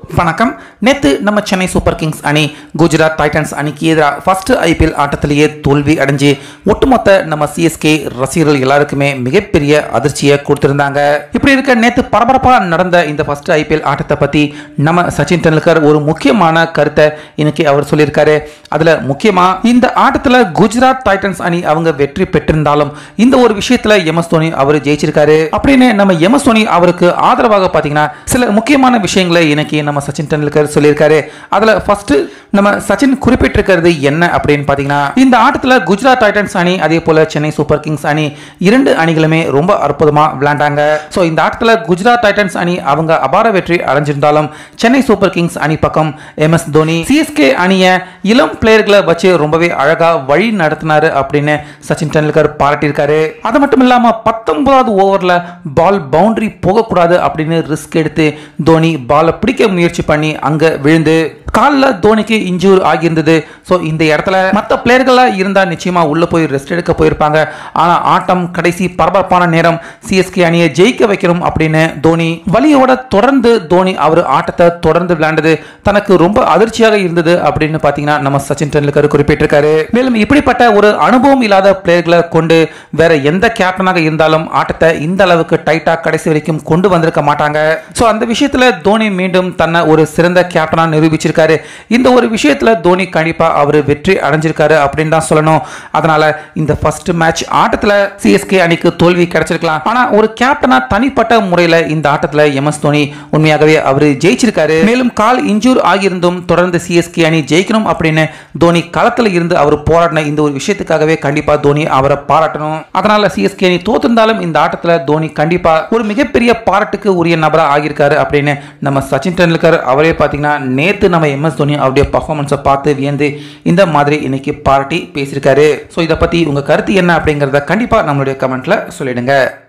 வணக்கம் நேத்து நம்ம சென்னை சூப்பர் கிங்ஸ் அணி குஜராத் டைட்டன்ஸ் அணிக்கு எதிராக ஃபர்ஸ்ட் ஐபிஎல் ஆட்டத்திலேயே தோல்வி அடைஞ்சு ஒட்டுமொத்த நம்ம சிஎஸ்கே ரசிகர்கள் எல்லாருக்குமே மிகப்பெரிய அதிர்ச்சியை கொடுத்திருந்தாங்க இப்படி இருக்க நேத்து பரபரப்பாக நடந்த இந்த ஃபர்ஸ்ட் ஐபிஎல் ஆட்டத்தை பத்தி நம்ம சச்சின் டெண்டுல்கர் ஒரு முக்கியமான கருத்தை இன்னைக்கு அவர் சொல்லியிருக்காரு அதுல முக்கியமா இந்த ஆட்டத்துல குஜராத் டைட்டன்ஸ் அணி அவங்க வெற்றி பெற்றிருந்தாலும் இந்த ஒரு விஷயத்துல எம்எஸ் தோனி அவர் ஜெயிச்சிருக்காரு அப்படின்னு நம்ம எம்எஸ் தோனி அவருக்கு ஆதரவாக பாத்தீங்கன்னா சில முக்கியமான விஷயங்களை இன்னைக்கு நம்ம சச்சின் டெண்டுல்கர் சொல்லியிருக்காரு அதுல ஃபர்ஸ்ட் நம்ம சச்சின் குறிப்பிட்டிருக்கிறது என்ன அப்படின்னு பாத்தீங்கன்னா இந்த ஆட்டத்துல குஜராத் டைட்டன்ஸ் அணி அதே போல சென்னை சூப்பர் கிங்ஸ் அணி இரண்டு அணிகளுமே ரொம்ப அற்புதமா விளையாண்டாங்க சோ இந்த ஆட்டத்துல குஜராத் டைட்டன்ஸ் அணி அவங்க அபார வெற்றி அடைஞ்சிருந்தாலும் சென்னை சூப்பர் கிங்ஸ் அணி பக்கம் எம் எஸ் தோனி சிஎஸ்கே அணியை இளம் பிளேயர்களை வச்சு ரொம்பவே அழகா வழி நடத்தினாரு அப்படின்னு சச்சின் டெண்டுல்கர் பாராட்டியிருக்காரு அது மட்டும் இல்லாம பத்தொன்பதாவது ஓவர்ல பால் பவுண்டரி போகக்கூடாது அப்படின்னு ரிஸ்க் எடுத்து தோனி பாலை பிடிக்க முயற்சி பண்ணி அங்க விழுந்து காலில் தோனிக்கு இன்ஜூர் ஆகியிருந்தது ஸோ இந்த இடத்துல மற்ற பிளேயர்களாக இருந்தால் நிச்சயமாக உள்ளே போய் ரெஸ்ட் எடுக்க போயிருப்பாங்க ஆனால் ஆட்டம் கடைசி பரபரப்பான நேரம் சிஎஸ்கே அணியை ஜெயிக்க வைக்கணும் அப்படின்னு தோனி வலியோட தொடர்ந்து தோனி அவர் ஆட்டத்தை தொடர்ந்து விளையாண்டது தனக்கு ரொம்ப அதிர்ச்சியாக இருந்தது அப்படின்னு பார்த்தீங்கன்னா நம்ம சச்சின் டெண்டுல்கர் குறிப்பிட்டிருக்காரு மேலும் இப்படிப்பட்ட ஒரு அனுபவம் இல்லாத பிளேயர்களை கொண்டு வேற எந்த கேப்டனாக இருந்தாலும் ஆட்டத்தை இந்த அளவுக்கு டைட்டா கடைசி வரைக்கும் கொண்டு வந்திருக்க மாட்டாங்க ஸோ அந்த விஷயத்துல தோனி மீண்டும் தன்னை ஒரு சிறந்த கேப்டனா நிரூபிச்சிருக்காரு இந்த ஒரு விஷயத்துல தோனி கண்டிப்பா அவர் வெற்றி அடைஞ்சிருக்காரு அப்படின்னு தான் சொல்லணும் அதனால இந்த ஃபர்ஸ்ட் மேட்ச் ஆட்டத்துல சிஎஸ்கே அணிக்கு தோல்வி கிடைச்சிருக்கலாம் ஆனா ஒரு கேப்டனா தனிப்பட்ட முறையில இந்த ஆட்டத்துல எம் எஸ் தோனி உண்மையாகவே அவர் ஜெயிச்சிருக்காரு மேலும் கால் இன்ஜூர் ஆகியிருந்தும் தொடர்ந்து சிஎஸ்கே அணி ஜெயிக்கணும் அப்படின்னு தோனி களத்துல இருந்து அவர் போராடின இந்த ஒரு விஷயத்துக்காகவே கண்டிப்பா தோனி அவரை பாராட்டணும் அதனால சிஎஸ்கே அணி தோத்திருந்தாலும் இந்த ஆட்டத்துல தோனி கண்டிப்பா ஒரு மிகப்பெரிய பாராட்டுக்கு உரிய நபரா ஆகியிருக்காரு அப்படின்னு நம்ம சச்சின் டெண்டுல்கர் அவரே பாத்தீங்கன்னா நேத்து நம்ம எம் எஸ் தோனி அவருடைய பர்ஃபார்மன்ஸை பார்த்து வியந்து இந்த மாதிரி இன்னைக்கு பாராட்டி பேசியிருக்காரு ஸோ இதை பத்தி உங்க கருத்து என்ன அப்படிங்கறத கண்டிப்பா நம்மளுடைய கமெண்ட்ல சொல்லிடுங்க